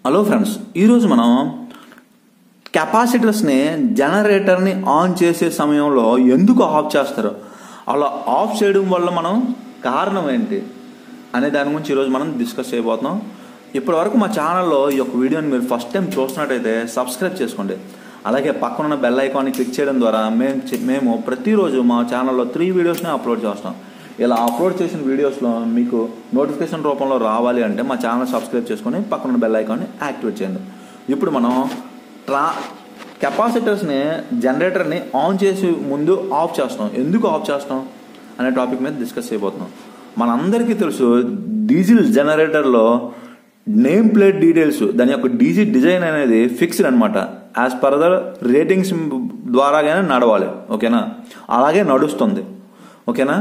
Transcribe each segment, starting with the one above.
hello friends ఈరోజు మనం కెపాసిటర్స్ని జనరేటర్ని on చేసే సమయంలో ఎందుకు ఆఫ్ చేస్తారు అలా ఆఫ్ చేయడం వల్ల మనం కారణం ఏంటి అనే దాని గురించి ఈరోజు మనం డిస్కస్ చేయబోతున్నాం ఇప్పటి వరకు మా ఛానల్లో ఈ యొక్క వీడియోని మీరు ఫస్ట్ టైం చూస్తున్నట్టయితే సబ్స్క్రైబ్ చేసుకోండి అలాగే పక్కన ఉన్న బెల్ ఐకాన్ని క్లిక్ చేయడం ద్వారా మేము చె- మేము ప్రతిరోజు మా ఛానల్లో త్రీ వీడియోస్ని అప్లోడ్ చేస్తాం ఇలా అప్లోడ్ చేసిన వీడియోస్లో మీకు నోటిఫికేషన్ రూపంలో రావాలి అంటే మా ఛానల్ సబ్స్క్రైబ్ చేసుకొని పక్కన ఉన్న బెల్ ఐకాన్ని యాక్టివేట్ చేయండి ఇప్పుడు మనం ట్రా కెపాసిటర్స్ని జనరేటర్ని ఆన్ చేసి ముందు ఆఫ్ చేస్తాం ఎందుకు ఆఫ్ చేస్తాం అనే టాపిక్ మీద డిస్కస్ చేయబోతున్నాం మనందరికీ తెలుసు డీజిల్ జనరేటర్లో నేమ్ ప్లేట్ డీటెయిల్స్ దాని యొక్క డీజీ డిజైన్ అనేది ఫిక్స్డ్ అనమాట యాజ్ పర్ ద రేటింగ్స్ ద్వారాగానే నడవాలి ఓకేనా అలాగే నడుస్తుంది ఓకేనా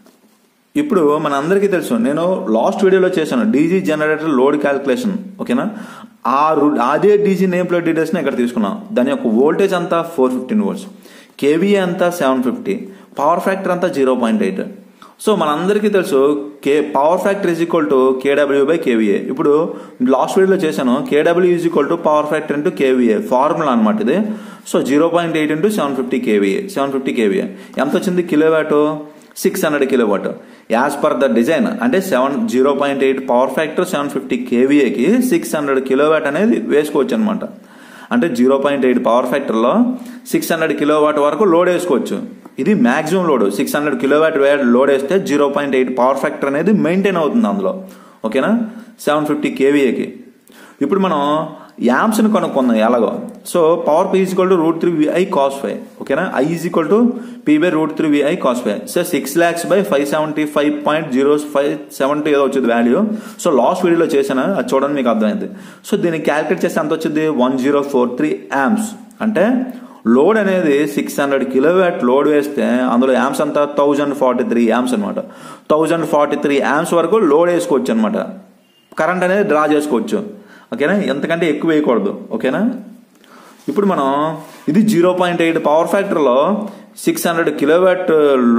ఇప్పుడు మన అందరికీ తెలుసు నేను లాస్ట్ వీడియోలో చేశాను డీజీ జనరేటర్ లోడ్ క్యాలిక్యులేషన్ ఓకేనా ఆ రు- అదే డీజీ నేమ్ ప్లేట్ డీటెయిల్స్ని ఇక్కడ తీసుకున్నాం దాని యొక్క వోల్టేజ్ అంతా ఫోర్ ఫిఫ్టీన్ వోల్ట్స్ కేవీఏ అంతా సెవెన్ ఫిఫ్టీ పవర్ ఫ్యాక్టర్ అంతా జీరో పాయింట్ ఎయిట్ సో మనందరికీ తెలుసు కే power factor is equal to కేడబ్ల్యూ by kVA ఇప్పుడు లాస్ట్ వీడియోలో చేశాను K W is equal to power factor into K V A formula అనమాట ఇది so zero point eight into seven fifty K V A seven fifty K V A ఎంత వచ్చింది kilowatt six hundred kilowatt as per the design అంటే seven zero point eight power factor seven fifty కేవీఏకి six hundred kilowatt అనేది వేసుకోవచ్చు అనమాట అంటే జీరో పాయింట్ ఎయిట్ పవర్ ఫ్యాక్టర్లో six hundred kilowatt వరకు లోడ్ వేసుకోవచ్చు ఇది maximum load six hundred kilowatt load వేస్తే zero point eight power factor అనేది మెయింటైన్ అవుతుంది అందులో ఓకేనా సెవెన్ ఫిఫ్టీ కేవీఏకి ఇప్పుడు మనం యామ్స్ని కనుక్కుందాం ఎలాగో so power P is equal to root three V I cos phi ఓకేనా I is equal to P by root three V I cos phi so six lakhs by five seventy five point zero five seventy ఏదో వచ్చింది value so last వీడియోలో చేశాను అది చూడండి మీకు అర్థమైంది so దీన్ని క్యాలిక్యులేట్ చేస్తే ఎంత వచ్చింది one zero four three amps అంటే లోడ్ అనేది సిక్స్ హండ్రెడ్ కిలోవాట్ లోడ్ వేస్తే అందులో యామ్స్ అంతా థౌజండ్ ఫార్టీ త్రీ యామ్స్ అనమాట థౌజండ్ ఫార్టీ త్రీ యామ్స్ వరకు లోడ్ వేసుకోవచ్చు అనమాట కరెంట్ అనేది డ్రా చేసుకోవచ్చు ఓకేనా ఎంతకంటే ఎక్కువ వేయకూడదు ఓకేనా ఇప్పుడు మనం ఇది జీరో పాయింట్ ఎయిట్ పవర్ ఫ్యాక్టర్లో six hundred kilowatt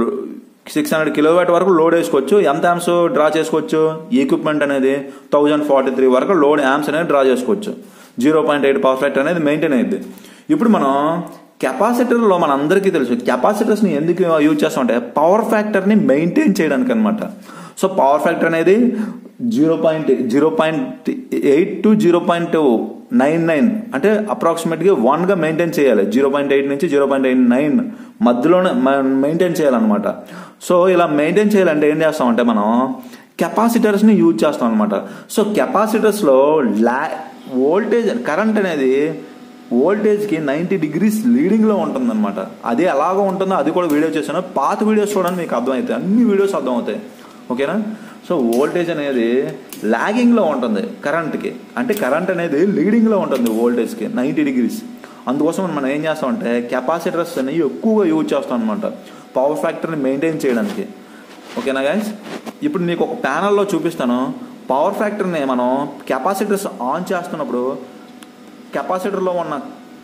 six hundred kilowatt వరకు లోడ్ వేసుకోవచ్చు ఎంత యామ్స్ డ్రా చేసుకోవచ్చు ఈక్విప్మెంట్ అనేది థౌజండ్ ఫార్టీ త్రీ వరకు లోడ్ యామ్స్ అనేది డ్రా చేసుకోవచ్చు zero point eight power factor అనేది మెయింటైన్ అయ్యింది ఇప్పుడు మనం కెపాసిటర్లో మన అందరికీ తెలుసు కెపాసిటర్స్ని ఎందుకు యూజ్ చేస్తామంటే పవర్ ఫ్యాక్టర్ని మెయింటైన్ చేయడానికి అనమాట సో పవర్ ఫ్యాక్టర్ అనేది zero point zero point eight to zero point nine nine అంటే అప్రాక్సిమేట్గా వన్గా మెయింటైన్ చేయాలి జీరో పాయింట్ ఎయిట్ నుంచి జీరో పాయింట్ ఎయిట్ నైన్ మధ్యలోనే మెయింటైన్ చేయాలన్నమాట సో ఇలా మెయింటైన్ చేయాలంటే ఏం చేస్తామంటే మనం కెపాసిటర్స్ని యూజ్ చేస్తాం అనమాట సో కెపాసిటర్స్లో లా వోల్టేజ్ కరెంట్ అనేది వోల్టేజ్కి నైంటీ డిగ్రీస్ లీడింగ్లో ఉంటుందన్నమాట అది ఎలాగో ఉంటుందో అది కూడా వీడియో చేశాను పాత వీడియోస్ చూడండి మీకు అర్థమవుతాయి అన్ని వీడియోస్ అర్థమవుతాయి ఓకేనా సో వోల్టేజ్ అనేది లాగింగ్లో ఉంటుంది కరెంట్కి అంటే కరెంట్ అనేది లీడింగ్లో ఉంటుంది వోల్టేజ్కి నైంటీ డిగ్రీస్ అందుకోసం మనం ఏం చేస్తామంటే కెపాసిటర్స్ అనేవి ఎక్కువగా యూజ్ చేస్తాం అనమాట పవర్ ఫ్యాక్టర్ని మెయింటైన్ చేయడానికి ఓకేనా గైస్ ఇప్పుడు మీకు ఒక ప్యానల్లో చూపిస్తాను పవర్ ఫ్యాక్టర్ని మనం కెపాసిటర్స్ ఆన్ చేస్తున్నప్పుడు కెపాసిటర్లో ఉన్న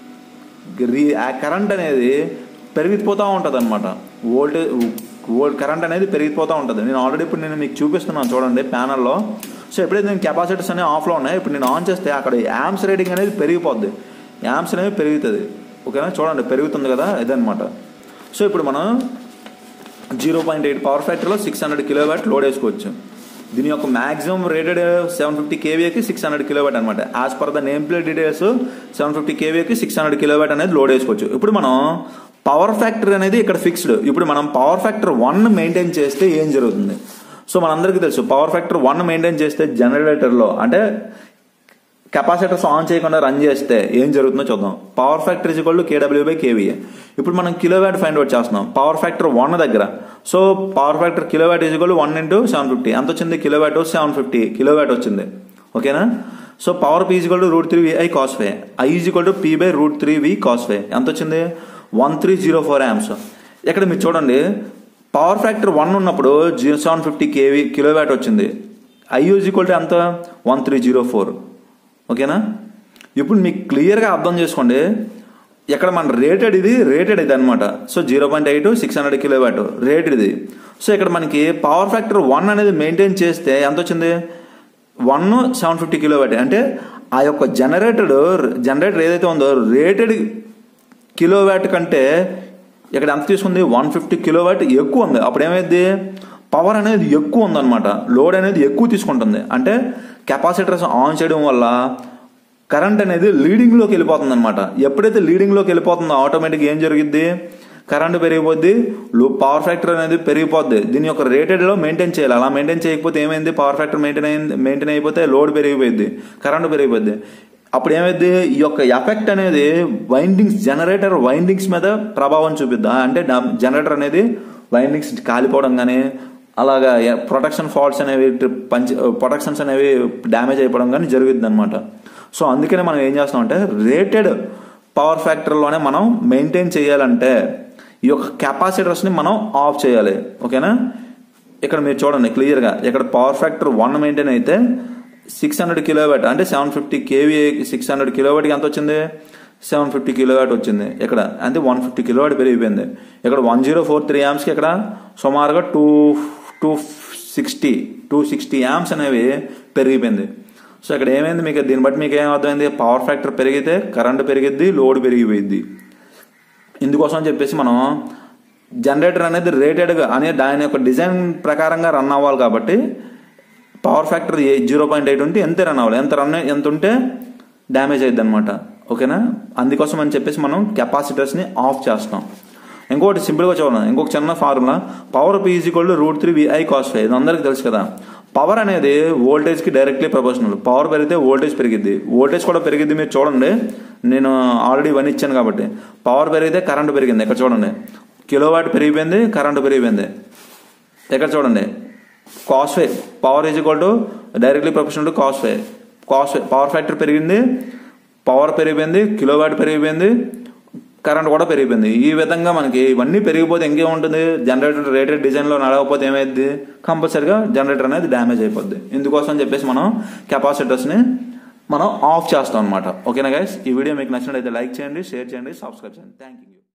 రీ- ఆ కరెంట్ అనేది పెరిగిపోతూ ఉంటుంది అనమాట వోల్టేజ్ వోల్ట్ కరెంట్ అనేది పెరిగిపోతూ ఉంటుంది నేను ఆల్రెడీ ఇప్పుడు నేను మీకు చూపిస్తున్నాను చూడండి ప్యానల్లో సో ఎప్పుడైతే నేను కెపాసిటర్స్ అనేవి ఆఫ్లో ఉన్నాయి ఇప్పుడు నేను ఆన్ చేస్తే అక్కడ యామ్స్ రేటింగ్ అనేది పెరిగిపోద్ది యామ్స్ అనేవి పెరుగుతుంది ఓకేనా చూడండి పెరుగుతుంది కదా ఇదనమాట సో ఇప్పుడు మనం జీరో పాయింట్ ఎయిట్ పవర్ ఫ్యాక్టర్లో సిక్స్ హండ్రెడ్ కిలోవాట్ లోడ్ వేసుకోవచ్చు దీని యొక్క మాక్సిమం రేటెడ్ సెవెన్ ఫిఫ్టీ కేవీకి సిక్స్ హండ్రెడ్ కిలోవాట్ అనమాట as per the name plate details seven fifty కేవీకి సిక్స్ హండ్రెడ్ కిలోవాట్ అనేది లోడ్ వేసుకోవచ్చు ఇప్పుడు మనం పవర్ ఫ్యాక్టర్ అనేది ఇక్కడ ఫిక్స్డ్ ఇప్పుడు మనం పవర్ ఫ్యాక్టర్ వన్ మెయింటైన్ చేస్తే ఏం జరుగుతుంది సో మనందరికీ తెలుసు పవర్ ఫ్యాక్టర్ వన్ మెయింటైన్ చేస్తే జనరేటర్లో అంటే కెపాసిటర్స్ ఆన్ చేయకుండా రన్ చేస్తే ఏం జరుగుతుందో చూద్దాం power factor is equal to కేడబ్ల్యూ by kVA ఇప్పుడు మనం కిలోవాట్ ఫైండ్ అవుట్ చేస్తున్నాం పవర్ ఫ్యాక్టర్ వన్ దగ్గర so power factor kilowatt is equal one into seven fifty ఎంత వచ్చింది కిలోవాట్ సెవెన్ ఫిఫ్టీ కిలోవాట్ వచ్చింది ఓకేనా so power P is equal to root three V I cos five I is equal to P by root three V cos five ఎంత వచ్చింది one three zero four amps ఇక్కడ మీరు చూడండి power factor one ఉన్నప్పుడు zero seven fifty kV kilowatt వచ్చింది I is equal to ఎంత one three zero four ఓకేనా ఇప్పుడు మీకు క్లియర్గా అర్థం చేసుకోండి ఇక్కడ మన రేటెడ్ ఇది రేటెడ్ ఇది అనమాట so zero point eight six hundred kilowatt rated ఇది సో ఇక్కడ మనకి పవర్ ఫ్యాక్టర్ వన్ అనేది మెయింటైన్ చేస్తే ఎంత వచ్చింది one seven fifty kilowatt అంటే ఆ యొక్క జనరేటెడ్ జనరేటర్ ఏదైతే ఉందో రేటెడ్ కిలో వ్యాట్ కంటే ఇక్కడ ఎంత తీసుకుంది వన్ ఫిఫ్టీ కిలో వ్యాట్ ఎక్కువ ఉంది అప్పుడు ఏమైంది పవర్ అనేది ఎక్కువ ఉందన్నమాట లోడ్ అనేది ఎక్కువ తీసుకుంటుంది అంటే కెపాసిటర్స్ ఆన్ చేయడం వల్ల కరెంట్ అనేది లీడింగ్లోకి వెళ్ళిపోతుంది అనమాట ఎప్పుడైతే లీడింగ్లోకి వెళ్ళిపోతుందో ఆటోమేటిక్ ఏం జరిగిద్ది కరెంట్ పెరిగిపోద్ది లో పవర్ ఫ్యాక్టర్ అనేది పెరిగిపోద్ది దీని యొక్క రేటెడ్లో మెయింటైన్ చేయాలి అలా మెయింటైన్ చేయకపోతే ఏమైంది పవర్ ఫ్యాక్టర్ మెయింటైన్ అయింది మెయింటైన్ అయిపోతే లోడ్ పెరిగిపోయింది కరెంట్ పెరిగిపోద్ది అప్పుడు ఏమైంది ఈ యొక్క ఎఫెక్ట్ అనేది వైండింగ్స్ జనరేటర్ వైండింగ్స్ మీద ప్రభావం చూపిద్దా అంటే జనరేటర్ అనేది వైండింగ్స్ కాలిపోవడం కానీ అలాగా ప్రొటెక్షన్ ఫాల్ట్స్ అనేవి పంచ్ ప్రొటెక్షన్స్ అనేవి డ్యామేజ్ అయిపోవడం కానీ జరుగుతుంది అనమాట సో అందుకనే మనం ఏం చేస్తామంటే రేటెడ్ పవర్ ఫ్యాక్టర్లోనే మనం మెయింటైన్ చేయాలంటే ఈ యొక్క కెపాసిటర్స్ని మనం ఆఫ్ చేయాలి ఓకేనా ఇక్కడ మీరు చూడండి క్లియర్గా ఇక్కడ పవర్ ఫ్యాక్టర్ వన్ మెయింటైన్ అయితే సిక్స్ హండ్రెడ్ కిలోవాట్ అంటే seven fifty kV six hundred కిలోవాట్కి ఎంత వచ్చింది సెవెన్ ఫిఫ్టీ కిలోవాట్ వచ్చింది ఇక్కడ అంటే వన్ ఫిఫ్టీ కిలోవాట్ పెరిగిపోయింది ఇక్కడ వన్ జీరో ఫోర్ త్రీ యామ్స్కి ఇక్కడ సుమారుగా two two sixty two sixty amps అనేవి పెరిగిపోయింది సో ఇక్కడ ఏమైంది మీకు దీన్ని బట్టి మీకు ఏం అర్థమైంది పవర్ ఫ్యాక్టర్ పెరిగితే కరెంట్ పెరిగిద్ది లోడ్ పెరిగిపోయింది ఇందుకోసం అని చెప్పేసి మనం జనరేటర్ అనేది రేటెడ్గా అనే దాని యొక్క డిజైన్ ప్రకారంగా రన్ అవ్వాలి కాబట్టి power factor zero point eight ఉంటే ఎంతే రన్ అవ్వాలి ఎంత రన్ ఎంత ఉంటే డ్యామేజ్ అయ్యింది అనమాట ఓకేనా అందుకోసం అని చెప్పేసి మనం కెపాసిటర్స్ని ఆఫ్ చేస్తాం ఇంకోటి సింపుల్గా చూడండి ఇంకొక చిన్న formula power P equal to root three V I cos five ఇది అందరికీ తెలుసు కదా పవర్ అనేది వోల్టేజ్కి డైరెక్ట్లీ ప్రపోర్షనల్ పవర్ పెరిగితే వోల్టేజ్ పెరిగిద్ది వోల్టేజ్ కూడా పెరిగిద్ది మీరు చూడండి నేను ఆల్రెడీ ఇవన్నీ ఇచ్చాను కాబట్టి పవర్ పెరిగితే కరెంట్ పెరిగింది ఇక్కడ చూడండి కిలోవాట్ పెరిగిపోయింది కరెంట్ పెరిగిపోయింది ఇక్కడ చూడండి కాస్వే power is equal to directly professional to కాస్వే కాస్వే పవర్ ఫ్యాక్టర్ పెరిగింది పవర్ పెరిగిపోయింది కిలోవాట్ పెరిగిపోయింది కరెంట్ కూడా పెరిగిపోయింది ఈ విధంగా మనకి ఇవన్నీ పెరిగిపోతే ఇంకేముంటుంది జనరేటర్ రేటెడ్ డిజైన్లో నడవకపోతే ఏమైంది కంపల్సరిగా జనరేటర్ అనేది డ్యామేజ్ అయిపోద్ది ఇందుకోసం అని చెప్పేసి మనం కెపాసిటర్స్ని మనం ఆఫ్ చేస్తాం అనమాట ఓకేనా గైస్ ఈ వీడియో మీకు నచ్చినట్లయితే లైక్ చేయండి షేర్ చేయండి సబ్స్క్రైబ్ చేయండి థ్యాంక్ యూ